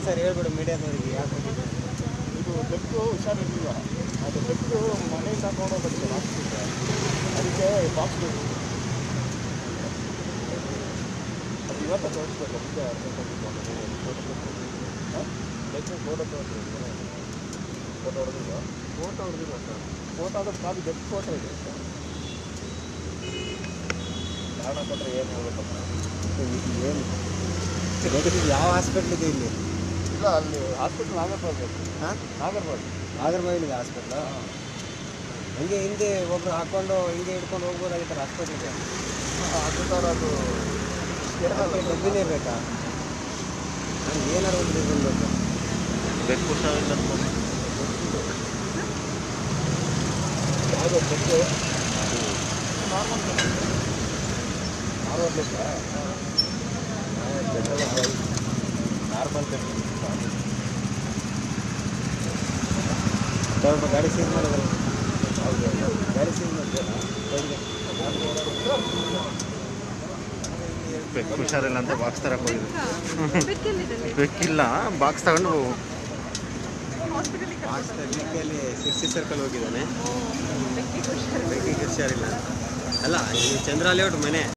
Sir ಹೇಳ್ಬಿಡು ಮೀಡಿಯಾದವರಿಗೆ ಯಾಕೆ ಹೋಗಿದ್ದು ಇದು ಬೆಕ್ಕು ಹುಷಾರಿರಲಿಲ್ಲ ಅದು ಬೆಕ್ಕು ಮನೆಗೆ ತಗೊಂಡು ಹೋಗೋದಕ್ಕೆ ಹಾಕ್ತಿದ್ದೆ ಅದಕ್ಕೆ ಬಾಕ್ಸ್ ಬೇಕು ಅದು ಇವತ್ತು ತೋರಿಸ್ಬೇಕು ಅದಕ್ಕೆ ಬೆಕ್ಕು ಫೋಟೋ ತೋರಿಸಿದ್ರು ಫೋಟೋ ಹೊಡೆದಿಲ್ಲ ಫೋಟೋ ಹೊಡೆದಿಲ್ಲ ಸರ್ ಫೋಟೋ ಆದ್ರೆ ಖಾಲಿ ಬೆಕ್ಕು ಫೋಟೋ ಇದೆ ಸರ್ ಕಾರಣ ಕೊಟ್ಟರೆ ಏನು ಹೇಳ್ಬೇಕಪ್ಪ ಏನು ಇದು ಯಾವ ಹಾಸ್ಪಿಟ್ಲ್ ಇದೆ ಇಲ್ಲಿ ಇಲ್ಲ ಅಲ್ಲಿ ಹಾಸ್ಪಿಟ್ಲ್ ನಾಗರ್ಬಾದ್ ಬೇಕು ಹಾಂ ನಾಗರ್ಬಾದ್ ನಾಗರಬಾವಿಲಿದೆ ಹಾಸ್ಪಿಟ್ಲು ಹಂಗೆ ಹಿಂದೆ ಒಬ್ರು ಹಾಕೊಂಡು ಹಿಂಗೆ ಹಿಡ್ಕೊಂಡು ಹೋಗ್ಬೋದಾಗಿತ್ತು ಹಾಸ್ಪಿಟ್ಲಿಗೆ ಅದು ಸರ್ ಅದು ಅದಕ್ಕೆ ಡಬ್ಬಿನೇ ಬೇಕಾ ನಾನು ಏನಾರು ಒಂದು ಇರ್ಬೇಕು ಬೆಕ್ಕು ಹುಷಾರಿಲ್ಲ ಯಾವುದು ಬೆಕ್ಕು ನಾರ್ಮಲ್ ಬೆಕ್ಕು ನಾರ್ಮಲ್ ಬೇಕಾ ನಾರ್ಮಲ್ ಬೇಕು ಸ್ವಲ್ಪ ಗಾಡಿ ಸೀಸ್ ಮಾಡಿದ್ರೆ ಹೌದು ಗಾಡಿ ಸೀಸ್ ಮಾಡ್ತೀರಾ ಕೈಗೆ ಬೆಕ್ಕು ಹುಷಾರಿಲ್ಲ ಅಂತ ಬಾಕ್ಸ್ ತರಕ್ಕೆ ಹೋಗಿದ್ದೆ ಬೆಕ್ಕೆಲ್ಲಿದೆ ಬೆಕ್ಕಿಲ್ಲ ಬಾಕ್ಸ್ ತಗೊಂಡು ಹಾಸ್ಪಿಟಲಿಗೆ ಬಾಕ್ಸ್ ಅಲ್ಲಿ ಸಿಕ್ಸ್ಟಿ ಸರ್ಕಲ್ ಹೋಗಿದ್ದಾನೆ ಬೆಕ್ಕಿಗೆ ಹುಷಾರಿಲ್ಲ ಬೆಕ್ಕಿಗೆ ಹುಷಾರಿಲ್ಲ ಅಂತ. ಅಲ್ಲ ಈ ಚಂದ್ರ ಲೇಔಟ್ ಮನೆ